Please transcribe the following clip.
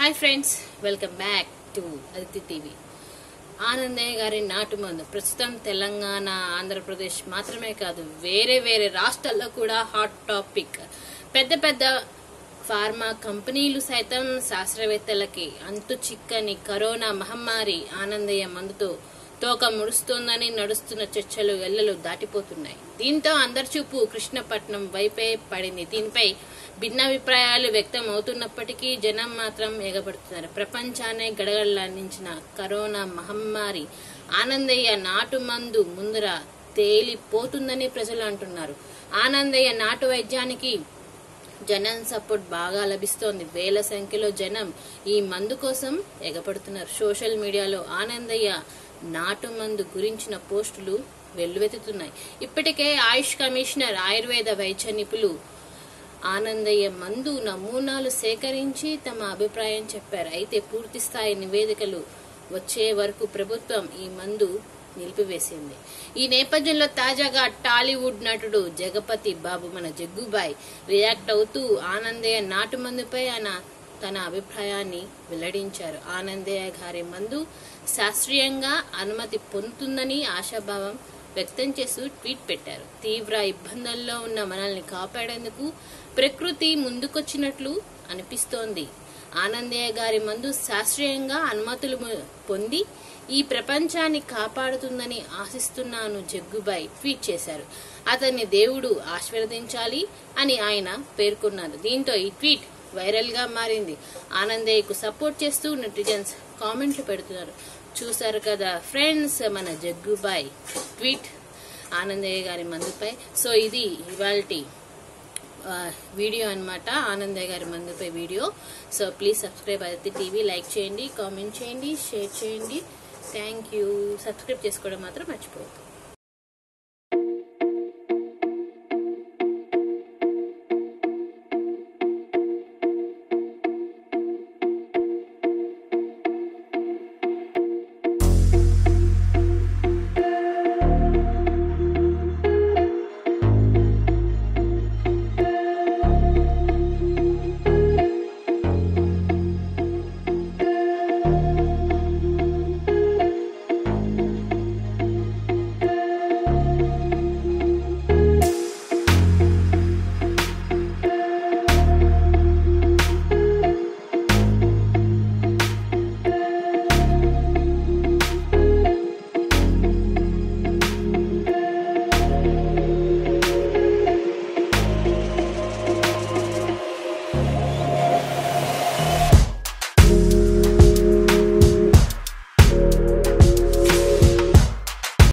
hi friends welcome back to Aditi TV Anandayya గారి నాటు మందు ప్రస్తుతం తెలంగాణ ఆంధ్రప్రదేశ్ మాత్రమే కాదు వేరే వేరే రాష్ట్రాల్లో కూడా హాట్ టాపిక్ పెద్ద పెద్ద ఫార్మా కంపెనీలు సైతం శాస్త్రవేత్తలకి అంతు చిక్కని కరోనా మహమ్మారి ఆనందయ్య మందుతో తోక ముడుస్తోందని నడుస్తున్న చర్చలు ఎల్లలు దాటిపోతున్నాయి దీంతో అందరి చూపు కృష్ణపట్నం వైపే పడింది దీనిపై భిన్నాభిప్రాయాలు వ్యక్తం అవుతున్నప్పటికీ జనం మాత్రం ఎగబడుతున్నారు ప్రపంచాన్నే గడగడలాడించిన కరోనా మహమ్మారి ఆనందయ్య నాటు మందు ముందర తేలిపోతుందని ప్రజలు అంటున్నారు ఆనందయ్య నాటు వైద్యానికి జనం సపోర్ట్ బాగా లభిస్తోంది వేల సంఖ్యలో జనం ఈ మందు కోసం ఎగపడుతున్నారు సోషల్ మీడియాలో ఆనందయ్య నాటు మందు గురించిన పోస్టులు వెల్లువెత్తుతున్నాయి ఇప్పటికే ఆయుష్ కమిషనర్ ఆయుర్వేద వైద్య నిపుణులు ఆనందయ్య మందు నమూనాలు సేకరించి తమ అభిప్రాయం చెప్పారు అయితే పూర్తి స్థాయి నివేదికలు వచ్చే వరకు ప్రభుత్వం ఈ మందు నిలిపివేసింది ఈ నేపథ్యంలో తాజాగా టాలీవుడ్ నటుడు జగపతి బాబు మన జగ్గుబాయ్ రియాక్ట్ అవుతూ ఆనందయ్య నాటు మందుపై ఆయన తన అభిప్రాయాన్ని వెల్లడించారు ఆనందయ్య గారి మందు శాస్త్రీయంగా అనుమతి పొందుతుందని ఆశాభావం వ్యక్తం చేస్తూ ట్వీట్ పెట్టారు తీవ్ర ఇబ్బందుల్లో ఉన్న మనల్ని కాపాడేందుకు ప్రకృతి ముందుకొచ్చినట్లు అనిపిస్తోంది ఆనందయ్య గారి మందు శాస్త్రీయంగా అనుమతులు పొంది ఈ ప్రపంచాన్ని కాపాడుతుందని ఆశిస్తున్నాను జగ్గుబాయ్ ట్వీట్ చేశారు అతన్ని దేవుడు ఆశీర్వదించాలి అని ఆయన పేర్కొన్నారు దీంతో ఈ ట్వీట్ వైరల్ గా మారింది ఆనందయ్యకు సపోర్ట్ చేస్తూ నెటిజన్స్ కామెంట్లు పెడుతున్నారు చూశారు కదా ఫ్రెండ్స్ మన జగ్గుబాయ్ ట్వీట్ ఆనందయ్య గారి మందుపై సో ఇది ఇవాల్టి వీడియో అన్నమాట ఆనందయ్య గారి మందుపై వీడియో సో ప్లీజ్ సబ్స్క్రైబ్ అయితే టీవీ లైక్ చేయండి కామెంట్ చేయండి షేర్ చేయండి థ్యాంక్ యూ సబ్స్క్రైబ్ చేసుకోవడం మాత్రం మర్చిపోవద్దు